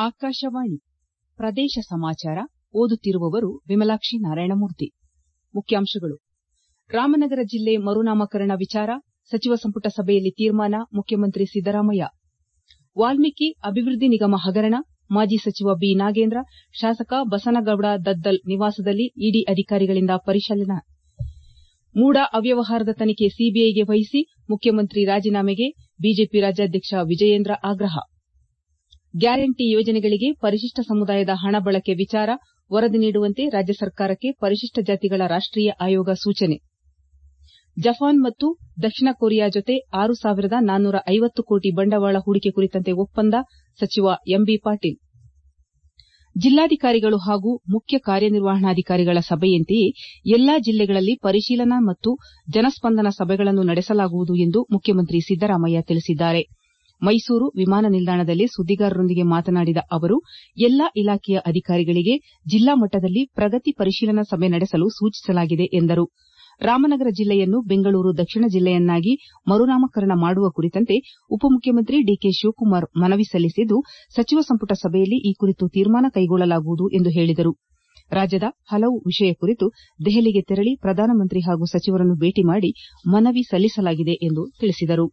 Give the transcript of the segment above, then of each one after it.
ಆಕಾಶವಾಣಿ ಪ್ರದೇಶ ಸಮಾಚಾರ ಓದುತ್ತಿರುವವರು ವಿಮಲಾಕ್ಷಿ ನಾರಾಯಣಮೂರ್ತಿ ಮುಖ್ಯಾಂಶಗಳು ರಾಮನಗರ ಜಿಲ್ಲೆ ಮರುನಾಮಕರಣ ವಿಚಾರ ಸಚಿವ ಸಂಪುಟ ಸಭೆಯಲ್ಲಿ ತೀರ್ಮಾನ ಮುಖ್ಯಮಂತ್ರಿ ಸಿದ್ದರಾಮಯ್ಯ ವಾಲ್ಮೀಕಿ ಅಭಿವೃದ್ಧಿ ನಿಗಮ ಹಗರಣ ಮಾಜಿ ಸಚಿವ ಬಿ ನಾಗೇಂದ್ರ ಶಾಸಕ ಬಸನಗೌಡ ದದ್ದಲ್ ನಿವಾಸದಲ್ಲಿ ಇಡಿ ಅಧಿಕಾರಿಗಳಿಂದ ಪರಿಶೀಲನೆ ಮೂಡಾ ಅವ್ಯವಹಾರದ ತನಿಖೆ ಸಿಬಿಐಗೆ ವಹಿಸಿ ಮುಖ್ಯಮಂತ್ರಿ ರಾಜೀನಾಮೆಗೆ ಬಿಜೆಪಿ ರಾಜ್ಯಾಧ್ಯಕ್ಷ ವಿಜಯೇಂದ್ರ ಆಗ್ರಹ ಗ್ಯಾರಂಟಿ ಯೋಜನೆಗಳಿಗೆ ಪರಿಶಿಷ್ಟ ಸಮುದಾಯದ ಹಣ ಬಳಕೆ ವಿಚಾರ ವರದಿ ನೀಡುವಂತೆ ರಾಜ್ಯ ಸರ್ಕಾರಕ್ಕೆ ಪರಿಶಿಷ್ಟ ಜಾತಿಗಳ ರಾಷ್ಟೀಯ ಆಯೋಗ ಸೂಚನೆ ಜಪಾನ್ ಮತ್ತು ದಕ್ಷಿಣ ಕೊರಿಯಾ ಜೊತೆ ಆರು ಸಾವಿರದ ನಾನ್ನೂರ ಐವತ್ತು ಕೋಟಿ ಬಂಡವಾಳ ಹೂಡಿಕೆ ಕುರಿತಂತೆ ಒಪ್ಪಂದ ಸಚಿವ ಎಂಬಿ ಪಾಟೀಲ್ ಜಿಲ್ಲಾಧಿಕಾರಿಗಳು ಹಾಗೂ ಮುಖ್ಯ ಕಾರ್ಯನಿರ್ವಹಣಾಧಿಕಾರಿಗಳ ಸಭೆಯಂತೆಯೇ ಎಲ್ಲಾ ಜಿಲ್ಲೆಗಳಲ್ಲಿ ಪರಿಶೀಲನಾ ಮತ್ತು ಜನಸ್ಪಂದನ ಸಭೆಗಳನ್ನು ನಡೆಸಲಾಗುವುದು ಎಂದು ಮುಖ್ಯಮಂತ್ರಿ ಸಿದ್ದರಾಮಯ್ಯ ತಿಳಿಸಿದ್ದಾರೆ ಮೈಸೂರು ವಿಮಾನ ನಿಲ್ದಾಣದಲ್ಲಿ ಸುದ್ದಿಗಾರರೊಂದಿಗೆ ಮಾತನಾಡಿದ ಅವರು ಎಲ್ಲಾ ಇಲಾಖೆಯ ಅಧಿಕಾರಿಗಳಿಗೆ ಜಿಲ್ಲಾ ಮಟ್ಟದಲ್ಲಿ ಪ್ರಗತಿ ಪರಿಶೀಲನಾ ಸಭೆ ನಡೆಸಲು ಸೂಚಿಸಲಾಗಿದೆ ಎಂದರು ರಾಮನಗರ ಜಿಲ್ಲೆಯನ್ನು ಬೆಂಗಳೂರು ದಕ್ಷಿಣ ಜಿಲ್ಲೆಯನ್ನಾಗಿ ಮರುನಾಮಕರಣ ಮಾಡುವ ಕುರಿತಂತೆ ಉಪಮುಖ್ಯಮಂತ್ರಿ ಡಿಕೆ ಶಿವಕುಮಾರ್ ಮನವಿ ಸಲ್ಲಿಸಿದ್ದು ಸಚಿವ ಸಂಪುಟ ಸಭೆಯಲ್ಲಿ ಈ ಕುರಿತು ತೀರ್ಮಾನ ಕೈಗೊಳ್ಳಲಾಗುವುದು ಎಂದು ಹೇಳಿದರು ರಾಜ್ಯದ ಹಲವು ವಿಷಯ ಕುರಿತು ದೆಹಲಿಗೆ ತೆರಳಿ ಪ್ರಧಾನಮಂತ್ರಿ ಹಾಗೂ ಸಚಿವರನ್ನು ಭೇಟಿ ಮಾಡಿ ಮನವಿ ಸಲ್ಲಿಸಲಾಗಿದೆ ಎಂದು ತಿಳಿಸಿದರು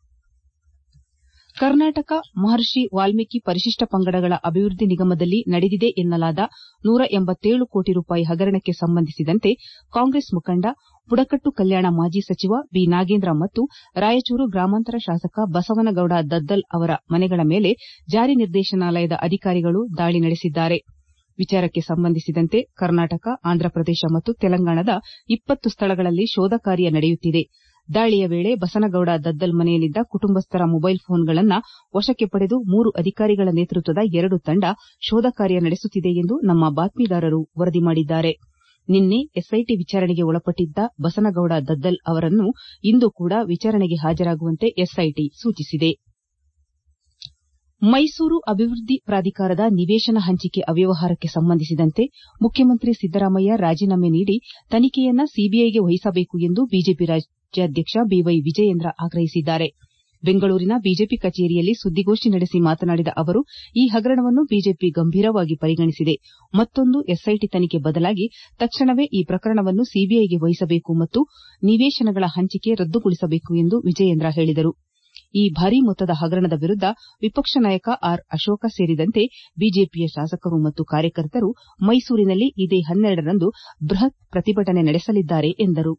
ಕರ್ನಾಟಕ ಮಹರ್ಷಿ ವಾಲ್ಮೀಕಿ ಪರಿಶಿಷ್ಟ ಪಂಗಡಗಳ ಅಭಿವೃದ್ಧಿ ನಿಗಮದಲ್ಲಿ ನಡೆದಿದೆ ಎನ್ನಲಾದ ನೂರ ಎಂಬತ್ತೇಳು ಕೋಟಿ ರೂಪಾಯಿ ಹಗರಣಕ್ಕೆ ಸಂಬಂಧಿಸಿದಂತೆ ಕಾಂಗ್ರೆಸ್ ಮುಖಂಡ ಬುಡಕಟ್ಟು ಕಲ್ಯಾಣ ಮಾಜಿ ಸಚಿವ ಬಿ ನಾಗೇಂದ್ರ ಮತ್ತು ರಾಯಚೂರು ಗ್ರಾಮಾಂತರ ಶಾಸಕ ಬಸವನಗೌಡ ದದ್ದಲ್ ಅವರ ಮನೆಗಳ ಮೇಲೆ ಜಾರಿ ನಿರ್ದೇಶನಾಲಯದ ಅಧಿಕಾರಿಗಳು ದಾಳಿ ನಡೆಸಿದ್ದಾರೆ ವಿಚಾರಕ್ಕೆ ಸಂಬಂಧಿಸಿದಂತೆ ಕರ್ನಾಟಕ ಆಂಧ್ರಪ್ರದೇಶ ಮತ್ತು ತೆಲಂಗಾಣದ ಇಪ್ಪತ್ತು ಸ್ಥಳಗಳಲ್ಲಿ ಶೋಧ ಕಾರ್ಯ ನಡೆಯುತ್ತಿದೆ ದಾಳಿಯ ವೇಳೆ ಬಸನಗೌಡ ದದ್ದಲ್ ಮನೆಯಲ್ಲಿದ್ದ ಕುಟುಂಬಸ್ಥರ ಮೊಬೈಲ್ ಫೋನ್ಗಳನ್ನು ವಶಕ್ಕೆ ಪಡೆದು ಮೂರು ಅಧಿಕಾರಿಗಳ ನೇತೃತ್ವದ ಎರಡು ತಂಡ ಶೋಧ ಕಾರ್ಯ ನಡೆಸುತ್ತಿದೆ ಎಂದು ನಮ್ಮ ಬಾತ್ಮೀದಾರರು ವರದಿ ಮಾಡಿದ್ದಾರೆ ನಿನ್ನೆ ಎಸ್ಐಟಿ ವಿಚಾರಣೆಗೆ ಒಳಪಟ್ಟಿದ್ದ ಬಸನಗೌಡ ದದ್ದಲ್ ಅವರನ್ನು ಇಂದು ಕೂಡ ವಿಚಾರಣೆಗೆ ಹಾಜರಾಗುವಂತೆ ಎಸ್ಐಟಿ ಸೂಚಿಸಿದೆ ಮೈಸೂರು ಅಭಿವೃದ್ಧಿ ಪ್ರಾಧಿಕಾರದ ನಿವೇಶನ ಹಂಚಿಕೆ ಅವ್ಯವಹಾರಕ್ಕೆ ಸಂಬಂಧಿಸಿದಂತೆ ಮುಖ್ಯಮಂತ್ರಿ ಸಿದ್ದರಾಮಯ್ಯ ರಾಜೀನಾಮೆ ನೀಡಿ ತನಿಖೆಯನ್ನು ಸಿಬಿಐಗೆ ವಹಿಸಬೇಕು ಎಂದು ಬಿಜೆಪಿ ರಾಜ್ಯಾಧ್ಯಕ್ಷ ಬಿವೈ ವಿಜಯೇಂದ್ರ ಆಗ್ರಹಿಸಿದ್ದಾರೆ ಬೆಂಗಳೂರಿನ ಬಿಜೆಪಿ ಕಚೇರಿಯಲ್ಲಿ ಸುದ್ದಿಗೋಷ್ಠಿ ನಡೆಸಿ ಮಾತನಾಡಿದ ಅವರು ಈ ಹಗರಣವನ್ನು ಬಿಜೆಪಿ ಗಂಭೀರವಾಗಿ ಪರಿಗಣಿಸಿದೆ ಮತ್ತೊಂದು ಎಸ್ಐಟಿ ತನಿಖೆ ಬದಲಾಗಿ ತಕ್ಷಣವೇ ಈ ಪ್ರಕರಣವನ್ನು ಸಿಬಿಐಗೆ ವಹಿಸಬೇಕು ಮತ್ತು ನಿವೇಶನಗಳ ಹಂಚಿಕೆ ರದ್ದುಗೊಳಿಸಬೇಕು ಎಂದು ವಿಜಯೇಂದ್ರ ಹೇಳಿದರು ಈ ಭಾರೀ ಮೊತ್ತದ ಹಗರಣದ ವಿರುದ್ದ ವಿಪಕ್ಷ ನಾಯಕ ಆರ್ ಅಶೋಕ ಸೇರಿದಂತೆ ಬಿಜೆಪಿಯ ಶಾಸಕರು ಮತ್ತು ಕಾರ್ಯಕರ್ತರು ಮೈಸೂರಿನಲ್ಲಿ ಇದೇ ಹನ್ನೆರಡರಂದು ಬೃಹತ್ ಪ್ರತಿಭಟನೆ ನಡೆಸಲಿದ್ದಾರೆ ಎಂದರು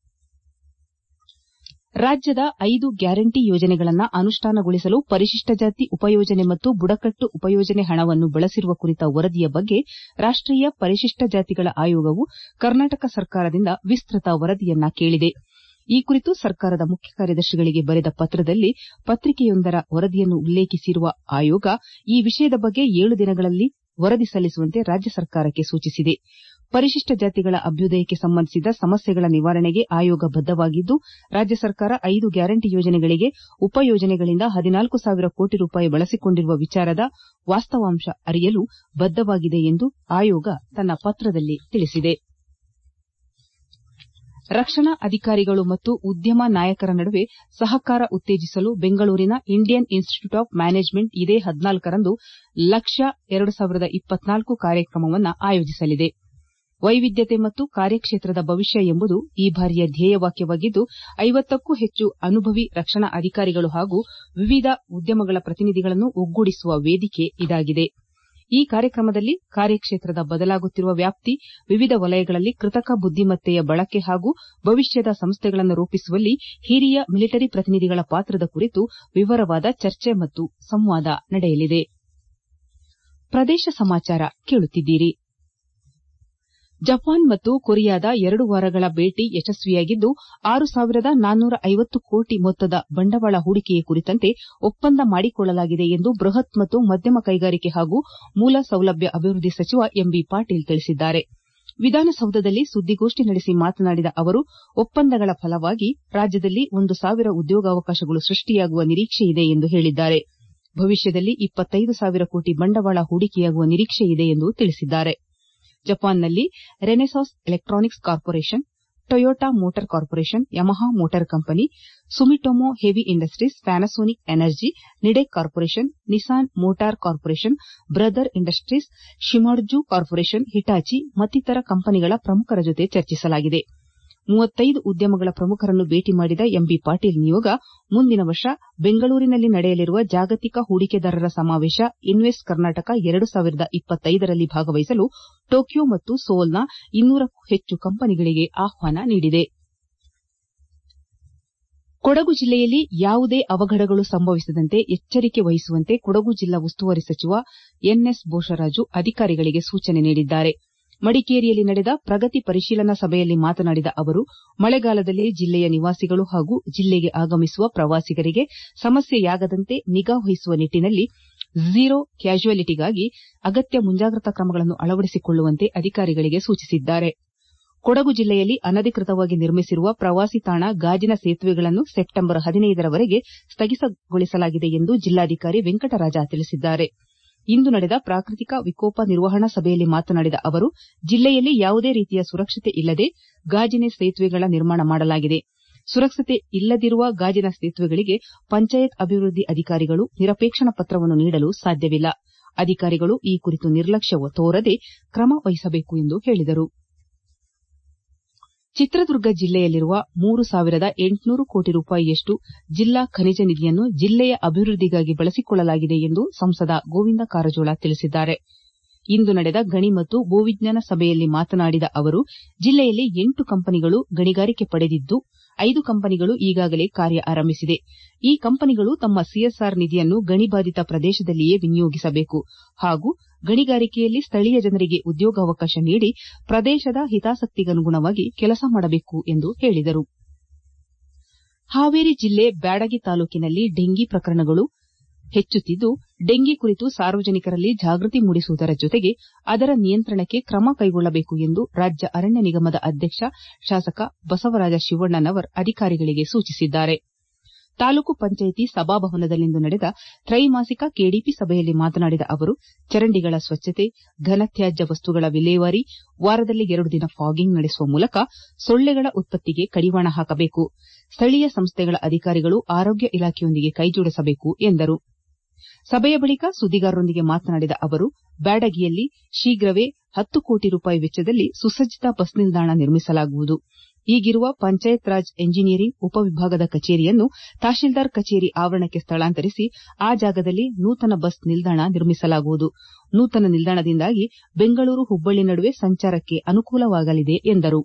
ರಾಜ್ಯದ ಐದು ಗ್ಯಾರಂಟಿ ಯೋಜನೆಗಳನ್ನು ಅನುಷ್ಠಾನಗೊಳಿಸಲು ಪರಿಶಿಷ್ಟ ಜಾತಿ ಉಪಯೋಜನೆ ಮತ್ತು ಬುಡಕಟ್ಟು ಉಪಯೋಜನೆ ಹಣವನ್ನು ಬಳಸಿರುವ ಕುರಿತ ವರದಿಯ ಬಗ್ಗೆ ರಾಷ್ಟೀಯ ಪರಿಶಿಷ್ಟ ಜಾತಿಗಳ ಆಯೋಗವು ಕರ್ನಾಟಕ ಸರ್ಕಾರದಿಂದ ವಿಸ್ತೃತ ವರದಿಯನ್ನ ಕೇಳಿದೆ ಈ ಕುರಿತು ಸರ್ಕಾರದ ಮುಖ್ಯ ಕಾರ್ಯದರ್ಶಿಗಳಿಗೆ ಬರೆದ ಪತ್ರದಲ್ಲಿ ಪತ್ರಿಕೆಯೊಂದರ ವರದಿಯನ್ನು ಉಲ್ಲೇಖಿಸಿರುವ ಆಯೋಗ ಈ ವಿಷಯದ ಬಗ್ಗೆ ಏಳು ದಿನಗಳಲ್ಲಿ ವರದಿ ಸಲ್ಲಿಸುವಂತೆ ರಾಜ್ಯ ಸರ್ಕಾರಕ್ಕೆ ಸೂಚಿಸಿದೆ ಪರಿಶಿಷ್ಟ ಜಾತಿಗಳ ಅಭ್ಯುದಯಕ್ಕೆ ಸಂಬಂಧಿಸಿದ ಸಮಸ್ಯೆಗಳ ನಿವಾರಣೆಗೆ ಆಯೋಗ ಬದ್ದವಾಗಿದ್ದು ರಾಜ್ಯ ಸರ್ಕಾರ ಐದು ಗ್ಯಾರಂಟಿ ಯೋಜನೆಗಳಿಗೆ ಉಪಯೋಜನೆಗಳಿಂದ ಹದಿನಾಲ್ಕು ಸಾವಿರ ಕೋಟಿ ರೂಪಾಯಿ ಬಳಸಿಕೊಂಡಿರುವ ವಿಚಾರದ ವಾಸ್ತವಾಂಶ ಅರಿಯಲು ಬದ್ದವಾಗಿದೆ ಎಂದು ಆಯೋಗ ತನ್ನ ಪತ್ರದಲ್ಲಿ ತಿಳಿಸಿದೆ ರಕ್ಷಣಾ ಅಧಿಕಾರಿಗಳು ಮತ್ತು ಉದ್ಯಮ ನಾಯಕರ ನಡುವೆ ಸಹಕಾರ ಉತ್ತೇಜಿಸಲು ಬೆಂಗಳೂರಿನ ಇಂಡಿಯನ್ ಇನ್ಸ್ಟಿಟ್ಯೂಟ್ ಆಫ್ ಮ್ಯಾನೇಜ್ಮೆಂಟ್ ಇದೇ ಹದಿನಾಲ್ಕರಂದು ಲಕ್ಷ್ಯ ಎರಡು ಸಾವಿರದ ಇಪ್ಪತ್ನಾಲ್ಕು ಕಾರ್ಯಕ್ರಮವನ್ನು ಆಯೋಜಿಸಲಿದೆ ವೈವಿಧ್ಯತೆ ಮತ್ತು ಕಾರ್ಯಕ್ಷೇತ್ರದ ಭವಿಷ್ಯ ಎಂಬುದು ಈ ಬಾರಿಯ ಧ್ಯೇಯವಾಕ್ಯವಾಗಿದ್ದು ಐವತ್ತಕ್ಕೂ ಹೆಚ್ಚು ಅನುಭವಿ ರಕ್ಷಣಾ ಅಧಿಕಾರಿಗಳು ಹಾಗೂ ವಿವಿಧ ಉದ್ಯಮಗಳ ಪ್ರತಿನಿಧಿಗಳನ್ನು ಒಗ್ಗೂಡಿಸುವ ವೇದಿಕೆ ಇದಾಗಿದೆ ಈ ಕಾರ್ಯಕ್ರಮದಲ್ಲಿ ಕಾರ್ಯಕ್ಷೇತ್ರದ ಬದಲಾಗುತ್ತಿರುವ ವ್ಯಾಪ್ತಿ ವಿವಿಧ ವಲಯಗಳಲ್ಲಿ ಕೃತಕ ಬುದ್ದಿಮತ್ತೆಯ ಬಳಕೆ ಹಾಗೂ ಭವಿಷ್ಯದ ಸಂಸ್ಥೆಗಳನ್ನು ರೂಪಿಸುವಲ್ಲಿ ಹಿರಿಯ ಮಿಲಿಟರಿ ಪ್ರತಿನಿಧಿಗಳ ಪಾತ್ರದ ಕುರಿತು ವಿವರವಾದ ಚರ್ಚೆ ಮತ್ತು ಸಂವಾದ ನಡೆಯಲಿದೆ ಪ್ರದೇಶ ಸಮಾಚಾರ ಕೇಳುತ್ತಿದ್ದೀರಿ ಜಪಾನ್ ಮತ್ತು ಕೊರಿಯಾದ ಎರಡು ವಾರಗಳ ಭೇಟಿ ಯಶಸ್ವಿಯಾಗಿದ್ದು ಆರು ಸಾವಿರದ ನಾನ್ನೂರ ಐವತ್ತು ಕೋಟಿ ಮೊತ್ತದ ಬಂಡವಾಳ ಹೂಡಿಕೆಯ ಕುರಿತಂತೆ ಒಪ್ಪಂದ ಮಾಡಿಕೊಳ್ಳಲಾಗಿದೆ ಎಂದು ಬೃಹತ್ ಮತ್ತು ಮಧ್ಯಮ ಕೈಗಾರಿಕೆ ಹಾಗೂ ಮೂಲ ಸೌಲಭ್ಯ ಅಭಿವೃದ್ಧಿ ಸಚಿವ ಎಂಬಿ ಪಾಟೀಲ್ ತಿಳಿಸಿದ್ದಾರೆ ವಿಧಾನಸೌಧದಲ್ಲಿ ಸುದ್ದಿಗೋಷ್ಠಿ ನಡೆಸಿ ಮಾತನಾಡಿದ ಅವರು ಒಪ್ಪಂದಗಳ ಫಲವಾಗಿ ರಾಜ್ಯದಲ್ಲಿ ಒಂದು ಸಾವಿರ ಉದ್ಯೋಗಾವಕಾಶಗಳು ಸೃಷ್ಟಿಯಾಗುವ ನಿರೀಕ್ಷೆಯಿದೆ ಎಂದು ಹೇಳಿದ್ದಾರೆ ಭವಿಷ್ಯದಲ್ಲಿ ಇಪ್ಪತ್ತೈದು ಸಾವಿರ ಕೋಟಿ ಬಂಡವಾಳ ಹೂಡಿಕೆಯಾಗುವ ನಿರೀಕ್ಷೆಯಿದೆ ಎಂದು ತಿಳಿಸಿದ್ದಾರೆ ಜಪಾನ್ನಲ್ಲಿ Renesas Electronics Corporation Toyota Motor Corporation Yamaha Motor Company Sumitomo Heavy Industries Panasonic Energy Nidec Corporation Nissan Motor Corporation Brother Industries Shimadzu Corporation Hitachi ಮತ್ತಿತರ ಕಂಪನಿಗಳ ಪ್ರಮುಖರ ಜೊತೆ ಚರ್ಚಿಸಲಾಗಿದೆ ಮೂವತ್ತೈದು ಉದ್ಯಮಗಳ ಪ್ರಮುಖರನ್ನು ಭೇಟಿ ಮಾಡಿದ ಎಂಬಿ ಪಾಟೀಲ್ ನಿಯೋಗ ಮುಂದಿನ ವರ್ಷ ಬೆಂಗಳೂರಿನಲ್ಲಿ ನಡೆಯಲಿರುವ ಜಾಗತಿಕ ಹೂಡಿಕೆದಾರರ ಸಮಾವೇಶ ಇನ್ವೆಸ್ಟ್ ಕರ್ನಾಟಕ ಎರಡು ಸಾವಿರದ ಇಪ್ಪತ್ತೈದರಲ್ಲಿ ಭಾಗವಹಿಸಲು ಟೋಕಿಯೋ ಮತ್ತು ಸೋಲ್ನ ಇನ್ನೂರಕ್ಕೂ ಹೆಚ್ಚು ಕಂಪನಿಗಳಿಗೆ ಆಹ್ವಾನ ನೀಡಿದೆ ಕೊಡಗು ಜಿಲ್ಲೆಯಲ್ಲಿ ಯಾವುದೇ ಅವಘಡಗಳು ಸಂಭವಿಸದಂತೆ ಎಚ್ಚರಿಕೆ ವಹಿಸುವಂತೆ ಕೊಡಗು ಜಿಲ್ಲಾ ಉಸ್ತುವಾರಿ ಸಚಿವ ಎನ್ಎಸ್ ಬೋಸರಾಜು ಅಧಿಕಾರಿಗಳಿಗೆ ಸೂಚನೆ ನೀಡಿದ್ದಾರೆ ಮಡಿಕೇರಿಯಲ್ಲಿ ನಡೆದ ಪ್ರಗತಿ ಪರಿಶೀಲನಾ ಸಭೆಯಲ್ಲಿ ಮಾತನಾಡಿದ ಅವರು ಮಳೆಗಾಲದಲ್ಲಿ ಜಿಲ್ಲೆಯ ನಿವಾಸಿಗಳು ಹಾಗೂ ಜಿಲ್ಲೆಗೆ ಆಗಮಿಸುವ ಪ್ರವಾಸಿಗರಿಗೆ ಸಮಸ್ಯೆಯಾಗದಂತೆ ನಿಗಾ ವಹಿಸುವ ನಿಟ್ಟಿನಲ್ಲಿ ಝೀರೋ ಕ್ಯಾಶುಯಾಲಿಟಿಗಾಗಿ ಅಗತ್ಯ ಮುಂಜಾಗ್ರತಾ ಕ್ರಮಗಳನ್ನು ಅಳವಡಿಸಿಕೊಳ್ಳುವಂತೆ ಅಧಿಕಾರಿಗಳಿಗೆ ಸೂಚಿಸಿದ್ದಾರೆ ಕೊಡಗು ಜಿಲ್ಲೆಯಲ್ಲಿ ಅನಧಿಕೃತವಾಗಿ ನಿರ್ಮಿಸಿರುವ ಪ್ರವಾಸಿ ತಾಣ ಗಾಜಿನ ಸೇತುವೆಗಳನ್ನು ಸೆಪ್ಟೆಂಬರ್ ಹದಿನೈದರವರೆಗೆ ಸ್ಥಗಿತಗೊಳಿಸಲಾಗಿದೆ ಎಂದು ಜಿಲ್ಲಾಧಿಕಾರಿ ವೆಂಕಟರಾಜ ತಿಳಿಸಿದ್ದಾರೆ ಇಂದು ನಡೆದ ಪ್ರಾಕೃತಿಕ ವಿಕೋಪ ನಿರ್ವಹಣಾ ಸಭೆಯಲ್ಲಿ ಮಾತನಾಡಿದ ಅವರು ಜಿಲ್ಲೆಯಲ್ಲಿ ಯಾವುದೇ ರೀತಿಯ ಸುರಕ್ಷತೆ ಇಲ್ಲದೆ ಗಾಜಿನ ಸೇತುವೆಗಳ ನಿರ್ಮಾಣ ಮಾಡಲಾಗಿದೆ ಸುರಕ್ಷತೆ ಇಲ್ಲದಿರುವ ಗಾಜಿನ ಸೇತುವೆಗಳಿಗೆ ಪಂಚಾಯತ್ ಅಭಿವೃದ್ಧಿ ಅಧಿಕಾರಿಗಳು ನಿರಪೇಕ್ಷಣ ಪತ್ರವನ್ನು ನೀಡಲು ಸಾಧ್ಯವಿಲ್ಲ ಅಧಿಕಾರಿಗಳು ಈ ಕುರಿತು ನಿರ್ಲಕ್ಷ್ಯ ತೋರದೆ ಕ್ರಮ ವಹಿಸಬೇಕು ಎಂದು ಹೇಳಿದರು ಚಿತ್ರದುರ್ಗ ಜಿಲ್ಲೆಯಲ್ಲಿರುವ ಮೂರು ಸಾವಿರದ ಎಂಟುನೂರು ಕೋಟಿ ರೂಪಾಯಿಯಷ್ಟು ಜಿಲ್ಲಾ ಖನಿಜ ನಿಧಿಯನ್ನು ಜಿಲ್ಲೆಯ ಅಭಿವೃದ್ದಿಗಾಗಿ ಬಳಸಿಕೊಳ್ಳಲಾಗಿದೆ ಎಂದು ಸಂಸದ ಗೋವಿಂದ ಕಾರಜೋಳ ತಿಳಿಸಿದ್ದಾರೆ ಇಂದು ನಡೆದ ಗಣಿ ಮತ್ತು ಭೂವಿಜ್ಞಾನ ಸಭೆಯಲ್ಲಿ ಮಾತನಾಡಿದ ಅವರು ಜಿಲ್ಲೆಯಲ್ಲಿ ಎಂಟು ಕಂಪನಿಗಳು ಗಣಿಗಾರಿಕೆ ಪಡೆದಿದ್ದು ಐದು ಕಂಪನಿಗಳು ಈಗಾಗಲೇ ಕಾರ್ಯ ಆರಂಭಿಸಿದೆ ಈ ಕಂಪನಿಗಳು ತಮ್ಮ ಸಿಎಸ್ಆರ್ ನಿಧಿಯನ್ನು ಗಣಿಬಾಧಿತ ಪ್ರದೇಶದಲ್ಲಿಯೇ ವಿನಿಯೋಗಿಸಬೇಕು ಹಾಗೂ ಗಣಿಗಾರಿಕೆಯಲ್ಲಿ ಸ್ಥಳೀಯ ಜನರಿಗೆ ಉದ್ಯೋಗಾವಕಾಶ ನೀಡಿ ಪ್ರದೇಶದ ಹಿತಾಸಕ್ತಿಗನುಗುಣವಾಗಿ ಕೆಲಸ ಮಾಡಬೇಕು ಎಂದು ಹೇಳಿದರು ಹಾವೇರಿ ಜಿಲ್ಲೆ ಬ್ಯಾಡಗಿ ತಾಲೂಕಿನಲ್ಲಿ ಡೆಂಗಿ ಪ್ರಕರಣಗಳು ಹೆಚ್ಚುತ್ತಿದ್ದು ಡೆಂಗಿ ಕುರಿತು ಸಾರ್ವಜನಿಕರಲ್ಲಿ ಜಾಗೃತಿ ಮೂಡಿಸುವುದರ ಜೊತೆಗೆ ಅದರ ನಿಯಂತ್ರಣಕ್ಕೆ ಕ್ರಮ ಕೈಗೊಳ್ಳಬೇಕು ಎಂದು ರಾಜ್ಯ ಅರಣ್ಯ ನಿಗಮದ ಅಧ್ಯಕ್ಷ ಶಾಸಕ ಬಸವರಾಜ ಶಿವಣ್ಣನವರ್ ಅಧಿಕಾರಿಗಳಿಗೆ ಸೂಚಿಸಿದ್ದಾರೆ ತಾಲೂಕು ಪಂಚಾಯಿತಿ ಸಭಾಭವನದಲ್ಲಿಂದು ನಡೆದ ತ್ರೈಮಾಸಿಕ ಕೆಡಿಪಿ ಸಭೆಯಲ್ಲಿ ಮಾತನಾಡಿದ ಅವರು ಚರಂಡಿಗಳ ಸ್ವಚ್ಛತೆ ಘನತ್ಯಾಜ್ಯ ವಸ್ತುಗಳ ವಿಲೇವಾರಿ ವಾರದಲ್ಲಿ ಎರಡು ದಿನ ಫಾಗಿಂಗ್ ನಡೆಸುವ ಮೂಲಕ ಸೊಳ್ಳೆಗಳ ಉತ್ಪತ್ತಿಗೆ ಕಡಿವಾಣ ಹಾಕಬೇಕು ಸ್ಥಳೀಯ ಸಂಸ್ಥೆಗಳ ಅಧಿಕಾರಿಗಳು ಆರೋಗ್ಯ ಇಲಾಖೆಯೊಂದಿಗೆ ಕೈಜೋಡಿಸಬೇಕು ಎಂದರು ಸಭೆಯ ಬಳಿಕ ಸುದ್ದಿಗಾರರೊಂದಿಗೆ ಮಾತನಾಡಿದ ಅವರು ಬ್ಯಾಡಗಿಯಲ್ಲಿ ಶೀಘ್ರವೇ ಹತ್ತು ಕೋಟಿ ರೂಪಾಯಿ ವೆಚ್ಚದಲ್ಲಿ ಸುಸಜ್ಜಿತ ಬಸ್ ನಿಲ್ದಾಣ ನಿರ್ಮಿಸಲಾಗುವುದು ಈಗಿರುವ ಪಂಚಾಯತ್ ರಾಜ್ ಎಂಜಿನಿಯರಿಂಗ್ ಉಪವಿಭಾಗದ ಕಚೇರಿಯನ್ನು ತಹಶೀಲ್ದಾರ್ ಕಚೇರಿ ಆವರಣಕ್ಕೆ ಸ್ಥಳಾಂತರಿಸಿ ಆ ಜಾಗದಲ್ಲಿ ನೂತನ ಬಸ್ ನಿಲ್ದಾಣ ನಿರ್ಮಿಸಲಾಗುವುದು ನೂತನ ನಿಲ್ದಾಣದಿಂದಾಗಿ ಬೆಂಗಳೂರು ಹುಬ್ಬಳ್ಳಿ ನಡುವೆ ಸಂಚಾರಕ್ಕೆ ಅನುಕೂಲವಾಗಲಿದೆ ಎಂದರು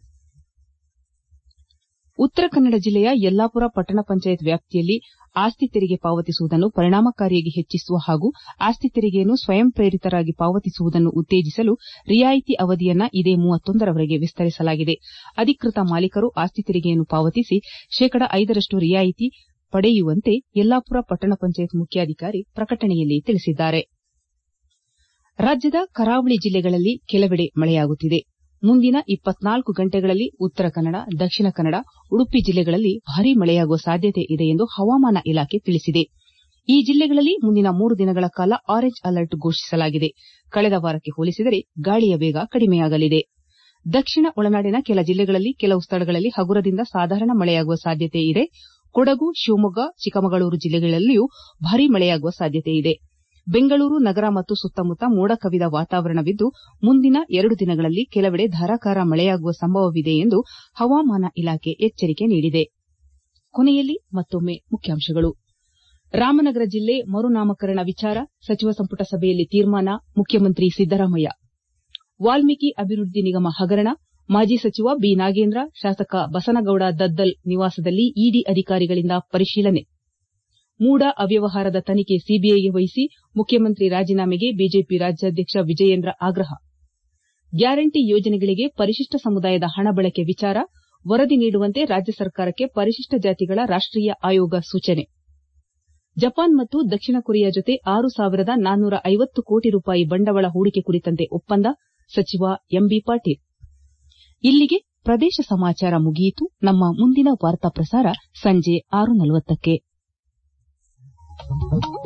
ಉತ್ತರ ಕನ್ನಡ ಜಿಲ್ಲೆಯ ಯಲ್ಲಾಪುರ ಪಟ್ಟಣ ಪಂಚಾಯತ್ ವ್ಯಾಪ್ತಿಯಲ್ಲಿ ಆಸ್ತಿ ತೆರಿಗೆ ಪಾವತಿಸುವುದನ್ನು ಪರಿಣಾಮಕಾರಿಯಾಗಿ ಹೆಚ್ಚಿಸುವ ಹಾಗೂ ಆಸ್ತಿ ತೆರಿಗೆಯನ್ನು ಸ್ವಯಂ ಪ್ರೇರಿತರಾಗಿ ಪಾವತಿಸುವುದನ್ನು ಉತ್ತೇಜಿಸಲು ರಿಯಾಯಿತಿ ಅವಧಿಯನ್ನು ಇದೇ ಮೂವತ್ತೊಂದರವರೆಗೆ ವಿಸ್ತರಿಸಲಾಗಿದೆ ಅಧಿಕೃತ ಮಾಲೀಕರು ಆಸ್ತಿ ತೆರಿಗೆಯನ್ನು ಪಾವತಿಸಿ ಶೇಕಡ ಐದರಷ್ಟು ರಿಯಾಯಿತಿ ಪಡೆಯುವಂತೆ ಯಲ್ಲಾಪುರ ಪಟ್ಟಣ ಪಂಚಾಯತ್ ಮುಖ್ಯಾಧಿಕಾರಿ ಪ್ರಕಟಣೆಯಲ್ಲಿ ತಿಳಿಸಿದ್ದಾರೆ ರಾಜ್ಯದ ಕರಾವಳಿ ಜಿಲ್ಲೆಗಳಲ್ಲಿ ಕೆಲವೆಡೆ ಮಳೆಯಾಗುತ್ತಿದೆ ಮುಂದಿನ ಇಪ್ಪತ್ನಾಲ್ಕು ಗಂಟೆಗಳಲ್ಲಿ ಉತ್ತರ ಕನ್ನಡ ದಕ್ಷಿಣ ಕನ್ನಡ ಉಡುಪಿ ಜಿಲ್ಲೆಗಳಲ್ಲಿ ಭಾರೀ ಮಳೆಯಾಗುವ ಸಾಧ್ಯತೆ ಇದೆ ಎಂದು ಹವಾಮಾನ ಇಲಾಖೆ ತಿಳಿಸಿದೆ ಈ ಜಿಲ್ಲೆಗಳಲ್ಲಿ ಮುಂದಿನ ಮೂರು ದಿನಗಳ ಕಾಲ ಆರೆಂಜ್ ಅಲರ್ಟ್ ಘೋಷಿಸಲಾಗಿದೆ ಕಳೆದ ವಾರಕ್ಕೆ ಹೋಲಿಸಿದರೆ ಗಾಳಿಯ ವೇಗ ಕಡಿಮೆಯಾಗಲಿದೆ ದಕ್ಷಿಣ ಒಳನಾಡಿನ ಕೆಲ ಜಿಲ್ಲೆಗಳಲ್ಲಿ ಕೆಲವು ಸ್ಥಳಗಳಲ್ಲಿ ಹಗುರದಿಂದ ಸಾಧಾರಣ ಮಳೆಯಾಗುವ ಸಾಧ್ಯತೆ ಇದೆ ಕೊಡಗು ಶಿವಮೊಗ್ಗ ಚಿಕ್ಕಮಗಳೂರು ಜಿಲ್ಲೆಗಳಲ್ಲಿಯೂ ಭಾರೀ ಮಳೆಯಾಗುವ ಸಾಧ್ಯತೆ ಇದೆ ಬೆಂಗಳೂರು ನಗರ ಮತ್ತು ಸುತ್ತಮುತ್ತ ಮೋಡ ಕವಿದ ವಾತಾವರಣವಿದ್ದು ಮುಂದಿನ ಎರಡು ದಿನಗಳಲ್ಲಿ ಕೆಲವೆಡೆ ಧಾರಾಕಾರ ಮಳೆಯಾಗುವ ಸಂಭವವಿದೆ ಎಂದು ಹವಾಮಾನ ಇಲಾಖೆ ಎಚ್ಚರಿಕೆ ನೀಡಿದೆ ಕೊನೆಯಲ್ಲಿ ಮತ್ತೊಮ್ಮೆ ಮುಖ್ಯಾಂಶಗಳು ರಾಮನಗರ ಜಿಲ್ಲೆ ಮರುನಾಮಕರಣ ವಿಚಾರ ಸಚಿವ ಸಂಪುಟ ಸಭೆಯಲ್ಲಿ ತೀರ್ಮಾನ ಮುಖ್ಯಮಂತ್ರಿ ಸಿದ್ದರಾಮಯ್ಯ ವಾಲ್ಮೀಕಿ ಅಭಿವೃದ್ಧಿ ನಿಗಮ ಹಗರಣ ಮಾಜಿ ಸಚಿವ ಬಿ ನಾಗೇಂದ್ರ ಶಾಸಕ ಬಸನಗೌಡ ದದ್ದಲ್ ನಿವಾಸದಲ್ಲಿ ಇಡಿ ಅಧಿಕಾರಿಗಳಿಂದ ಪರಿಶೀಲನೆ ಮೂಡ ಅವ್ಯವಹಾರದ ತನಿಖೆ ಸಿಬಿಐಗೆ ವಹಿಸಿ ಮುಖ್ಯಮಂತ್ರಿ ರಾಜೀನಾಮೆಗೆ ಬಿಜೆಪಿ ರಾಜ್ಯಾಧ್ಯಕ್ಷ ವಿಜಯೇಂದ್ರ ಆಗ್ರಹ ಗ್ಯಾರಂಟಿ ಯೋಜನೆಗಳಿಗೆ ಪರಿಶಿಷ್ಟ ಸಮುದಾಯದ ಹಣ ಬಳಕೆ ವಿಚಾರ ವರದಿ ನೀಡುವಂತೆ ರಾಜ್ಯ ಸರ್ಕಾರಕ್ಕೆ ಪರಿಶಿಷ್ಟ ಜಾತಿಗಳ ರಾಷ್ಟೀಯ ಆಯೋಗ ಸೂಚನೆ ಜಪಾನ್ ಮತ್ತು ದಕ್ಷಿಣ ಕೊರಿಯಾ ಜೊತೆ ಆರು ಸಾವಿರದ ನಾನ್ನೂರ ಐವತ್ತು ಕೋಟಿ ರೂಪಾಯಿ ಬಂಡವಾಳ ಹೂಡಿಕೆ ಕುರಿತಂತೆ ಒಪ್ಪಂದ ಸಚಿವ ಎಂಬಿ ಪಾಟೀಲ್ ಇಲ್ಲಿಗೆ ಪ್ರದೇಶ ಸಮಾಚಾರ ಮುಗಿಯಿತು ನಮ್ಮ ಮುಂದಿನ ವಾರ್ತಾ ಪ್ರಸಾರ ಸಂಜೆ ಆರು ನಲವತ್ತಕ್ಕೆ